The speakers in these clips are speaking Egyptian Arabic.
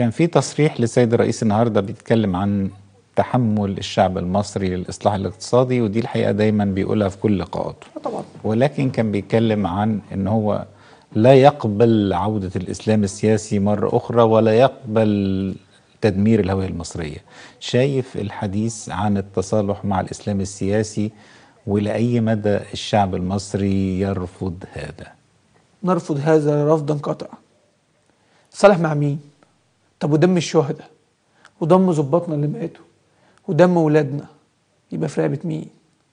كان في تصريح للسيد الرئيس النهارده بيتكلم عن تحمل الشعب المصري للإصلاح الاقتصادي ودي الحقيقة دايما بيقولها في كل لقاءاته طبعا ولكن كان بيتكلم عن ان هو لا يقبل عودة الإسلام السياسي مرة أخرى ولا يقبل تدمير الهوية المصرية شايف الحديث عن التصالح مع الإسلام السياسي ولأي مدى الشعب المصري يرفض هذا نرفض هذا رفضا قاطعا صالح مع مين طب ودم الشهداء ودم ظباطنا اللي ماتوا ودم ولادنا يبقى في رقبه مين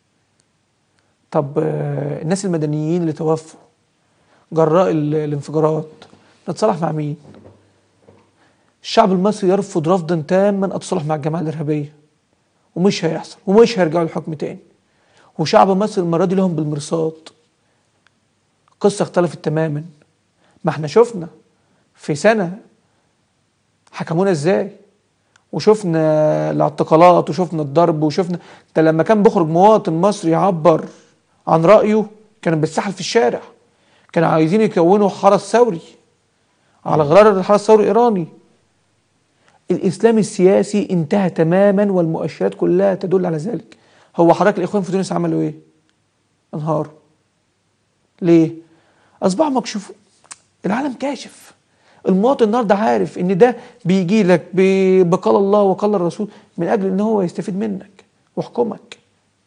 طب آه، الناس المدنيين اللي توفوا جراء ال- الانفجارات نتصالح مع مين الشعب المصري يرفض رفضا تاما التصالح مع الجماعه الارهابيه ومش هيحصل ومش هيرجعوا للحكم تاني وشعب مصر المره دي لهم بالمرصاد قصة اختلفت تماما ما احنا شفنا في سنة حكمونا ازاي وشفنا الاعتقالات وشفنا الضرب وشفنا ده لما كان بيخرج مواطن مصري يعبر عن رأيه كانوا بيتسحل في الشارع كانوا عايزين يكونوا حرس ثوري على غرار الحرس الثوري الإيراني الإسلام السياسي انتهى تماما والمؤشرات كلها تدل على ذلك هو حضرتك الإخوان في تونس عملوا إيه؟ انهاروا ليه؟ اصبحوا مكشوف العالم كاشف المواطن النهارده عارف ان ده بيجي لك ب- بقال الله وقال الرسول من اجل ان هو يستفيد منك ويحكمك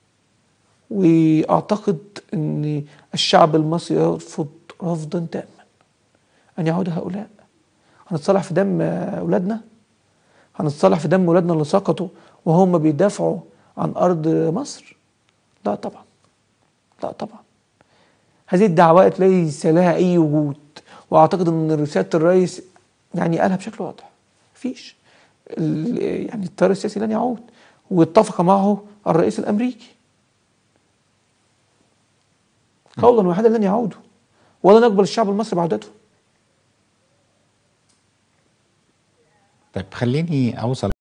واعتقد ان الشعب المصري يرفض رفضا تاما ان يعود هؤلاء هنتصالح في دم اولادنا هنتصالح في دم اولادنا اللي سقطوا وهم بيدافعوا عن ارض مصر لا طبعا لا طبعا هذه الدعوات ليس لها اي وجود واعتقد ان رساله الرئيس يعني قالها بشكل واضح مفيش ال- يعني التيار السياسي لن يعود واتفق معه الرئيس الامريكي قولا واحدا لن يعودوا ولا نقبل الشعب المصري بعودته طيب خليني أوصل